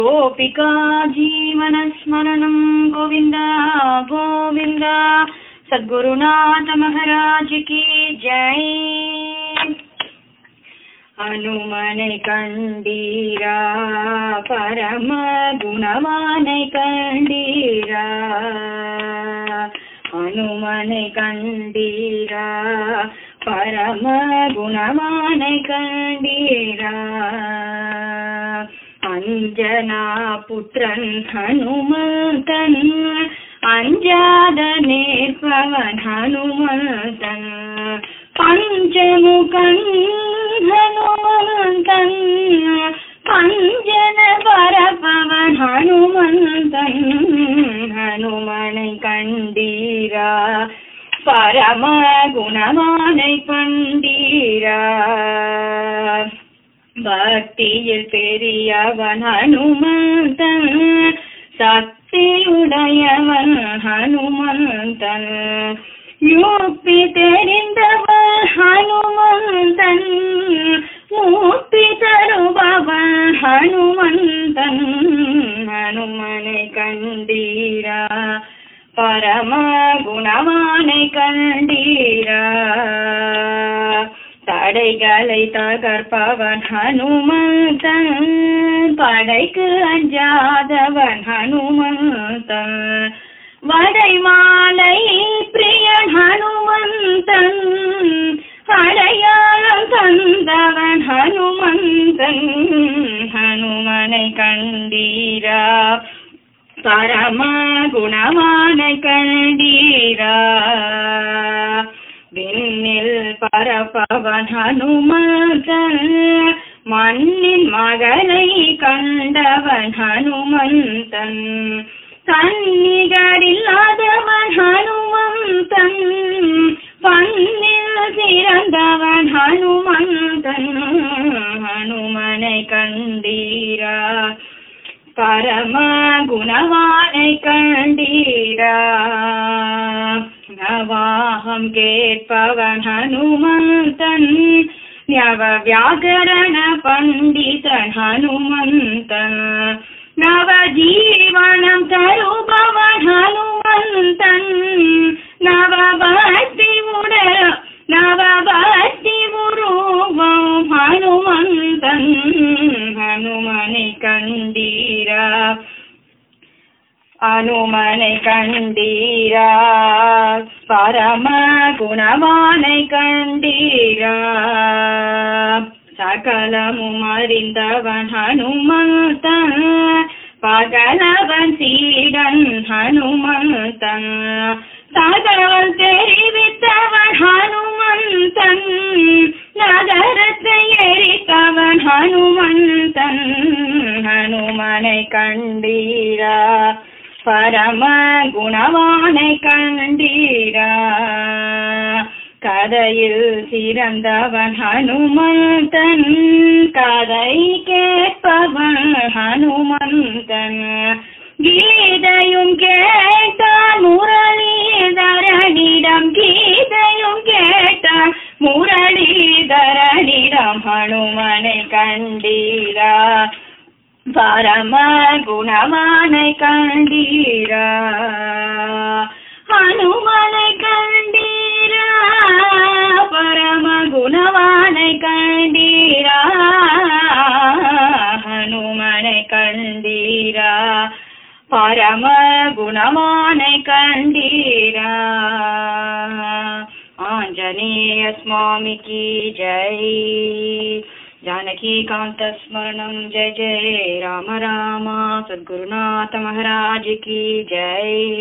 गोपिका जीवनस्मरणं गोविन्द गोविन्द सद्गुरुनाथ महाराज की जय அனுமனை கண்டீரா பரம குணவானை கண்டீரா அனுமனை கண்டீரா பரம குணவானை கண்டீரா அஞ்சனா புத்திரன் ஹனுமந்தன் அஞ்சாத நேர்பவன் ஹனுமந்தன் பஞ்சமுகன் ஹனுமந்தன் பஞ்சன பரப்பவன் ஹனுமந்தன் ஹனுமனை கண்டீரா பரம குணவானை கண்டீரா பக்தியில் பெரியவன் ஹனுமந்தன் சக்தியுடையவன் ஹனுமந்தன் யூப்பி தெரிந்தவன் ஹனுமந்தன் மூப்பி தருபவன் ஹனுமந்தன் ஹனுமனை கண்டீரா பரம குணவானை கண்டீரா தடைகளை தகர்ப்பவன் ஹனுமந்தன் படைக்கு அஞ்சாதவன் ஹனுமந்தன் வடை மாலை பிரியன் ஹனுமந்தன் அடையாளம் தந்தவன் ஹனுமந்தன் ஹனுமனை கண்டீரா பரம குணவானை கண்டீரா விண்ணில் பரப்பவன் ஹனுமந்தன் மண்ணின் மகனை கண்டவன் ஹனுமந்தன் தன்னிகரில்லாதவன் ஹனுமந்தன் பண்ணில் சிறந்தவன் ஹனுமந்தன் ஹனுமனை கண்டீரா பரம குணவானை கண்டீரா நவாகம் கேட்பவன் ஹனுமந்தன் ஞவ வியாகரண பண்டிதன் ஹனுமந்தன் நவ ஜீவனம் தருபவன் ஹனுமந்தன் நவ பக்தி உடர நவ பக்தி உருவம் ஹனுமந்தன் ஹனுமனை கண்டீரா அனுமனை கண்டீரா பரம குணவானை கண்டீரா சகலமும் அறிந்தவன் ஹனுமந்தன் பகலவன் சீடன் ஹனுமந்தன் தகவல் தெரிவித்தவன் ஹனுமந்தன் நகரத்தை எரித்தவன் ஹனுமந்தன் ஹனுமனை கண்டீரா பரம குணவானை கண்டீரா கதையில் சிறந்தவன் ஹனுமந்தன் கதை கேட்பவன் ஹனுமந்தன் கீதையும் கேட்டான் முரளிதரனிடம் கீதையும் கேட்டான் முரளிதரனிடம் ஹனுமனை கண்டீரா பரம குணவானை கண்டீரா ஹனுமனை கண்டீரா பரம குணவானை கண்டீரா ஹனுமனை கண்டீரா பரம குணவானை கண்டீரா ஆஞ்சநேய சுவாமிக்கு ஜெய் जानकीकान्तस्मरणं जय जय राम राम सद्गुरुनाथ महाराज की जय